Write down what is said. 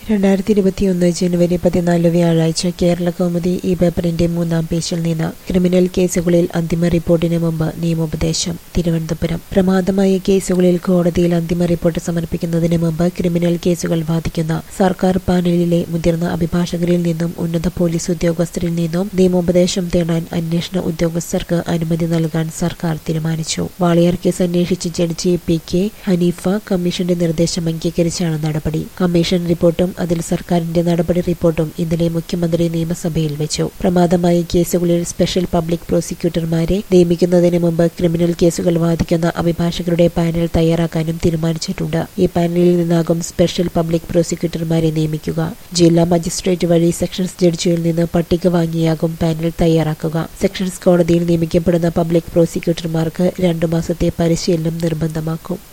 രണ്ടായിരത്തി ഇരുപത്തിയൊന്ന് ജനുവരി പതിനാല് വ്യാഴാഴ്ച കേരള കൗമുദി ഈ പേപ്പറിന്റെ മൂന്നാം പേജിൽ നിന്ന് ക്രിമിനൽ കേസുകളിൽ അന്തിമ റിപ്പോർട്ടിന് മുമ്പ് നിയമോപദേശം തിരുവനന്തപുരം പ്രമാദമായ കേസുകളിൽ കോടതിയിൽ അന്തിമ റിപ്പോർട്ട് സമർപ്പിക്കുന്നതിന് മുമ്പ് ക്രിമിനൽ കേസുകൾ വാദിക്കുന്ന സർക്കാർ പാനലിലെ മുതിർന്ന അഭിഭാഷകരിൽ നിന്നും ഉന്നത പോലീസ് ഉദ്യോഗസ്ഥരിൽ നിന്നും നിയമോപദേശം തേടാൻ അന്വേഷണ ഉദ്യോഗസ്ഥർക്ക് അനുമതി നൽകാൻ സർക്കാർ തീരുമാനിച്ചു വാളിയാർ കേസ് അന്വേഷിച്ച ജഡ്ജി പി കെ ഹനീഫ കമ്മീഷന്റെ നിർദ്ദേശം അംഗീകരിച്ചാണ് നടപടി കമ്മീഷൻ റിപ്പോർട്ടും അതിൽ സർക്കാരിന്റെ നടപടി റിപ്പോർട്ടും ഇന്നലെ മുഖ്യമന്ത്രി നിയമസഭയിൽ വെച്ചു പ്രമാദമായ കേസുകളിൽ സ്പെഷ്യൽ പബ്ലിക് പ്രോസിക്യൂട്ടർമാരെ നിയമിക്കുന്നതിന് മുമ്പ് ക്രിമിനൽ കേസുകൾ വാദിക്കുന്ന അഭിഭാഷകരുടെ പാനൽ തയ്യാറാക്കാനും തീരുമാനിച്ചിട്ടുണ്ട് ഈ പാനലിൽ നിന്നാകും സ്പെഷ്യൽ പബ്ലിക് പ്രോസിക്യൂട്ടർമാരെ നിയമിക്കുക ജില്ലാ മജിസ്ട്രേറ്റ് വഴി സെഷൻസ് ജഡ്ജിയിൽ നിന്ന് പട്ടിക വാങ്ങിയാകും പാനൽ തയ്യാറാക്കുക സെഷൻസ് കോടതിയിൽ നിയമിക്കപ്പെടുന്ന പബ്ലിക് പ്രോസിക്യൂട്ടർമാർക്ക് രണ്ടു മാസത്തെ പരിശീലനം നിർബന്ധമാക്കും